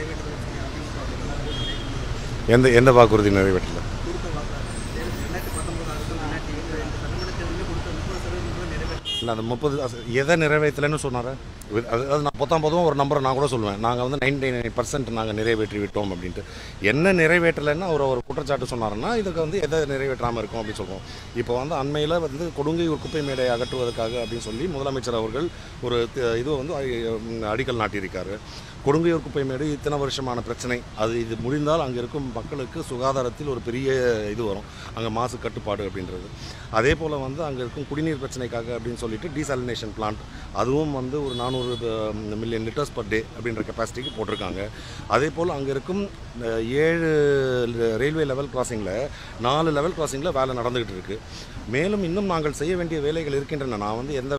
நிறைவேற்றதை அதிமுக எந்த எந்த வாக்குறுதி நிறைவேற்றல கொடுத்த வாக்கு ரெண்டாயிரத்தி பத்தொன்பது ஆகட்டும் ரெண்டாயிரத்தி இருபது ரெண்டு சட்டமன்ற தேர்தலில் கொடுத்த முப்பது சதவீதம் கூட நிறைவேற்ற இல்லை அந்த முப்பது அச- எதை நிறைவேற்றலைன்னு சொன்னார் அது அது நான் பத்தாம் பொதுவாக ஒரு நம்பரை நான் கூட சொல்லுவேன் நாங்கள் வந்து நைன்டி நைன் பர்சன்ட் நாங்கள் நிறைவேற்றி விட்டோம் அப்படின்ட்டு என்ன நிறைவேற்றலைன்னா அவர் ஒரு குற்றச்சாட்டு சொன்னாருன்னா இதுக்கு வந்து எதை நிறைவேற்றாமல் இருக்கும் அப்படின்னு சொல்லுவோம் இப்போ வந்து அண்மையில் வந்து கொடுங்கை ஒரு குப்பை மேடை அகற்றுவதற்காக அப்படின்னு சொல்லி முதலமைச்சர் அவர்கள் ஒரு தி- இது வந்து அ- அடிக்கல் நாட்டியிருக்காரு கொடுங்கையூர் குப்பை மேடு இத்தனை வருஷமான பிரச்சனை அது இது முடிந்தால் அங்கே இருக்கும் மக்களுக்கு சுகாதாரத்தில் ஒரு பெரிய இது வரும் அங்கே மாசு கட்டுப்பாடு அப்படின்றது அதே போல் வந்து அங்கே இருக்கும் குடிநீர் பிரச்சனைக்காக அப்படின்னு சொல்லிட்டு டீசாலினேஷன் பிளான்ட் அதுவும் வந்து ஒரு நானூறு மில்லியன் லிட்டர்ஸ் பர் டே அப்படின்ற கெப்பாசிட்டிக்கு போட்டிருக்காங்க அதே போல் அங்கே இருக்கும் அஹ், ஏழு ரயில்வே லெவல் கிராசிங்கில் நாலு லெவல் கிராசிங்கில் வேலை நடந்துகிட்டு இருக்கு மேலும் இன்னும் நாங்கள் செய்ய வேண்டிய வேலைகள் இருக்கின்றன நான் வந்து எந்த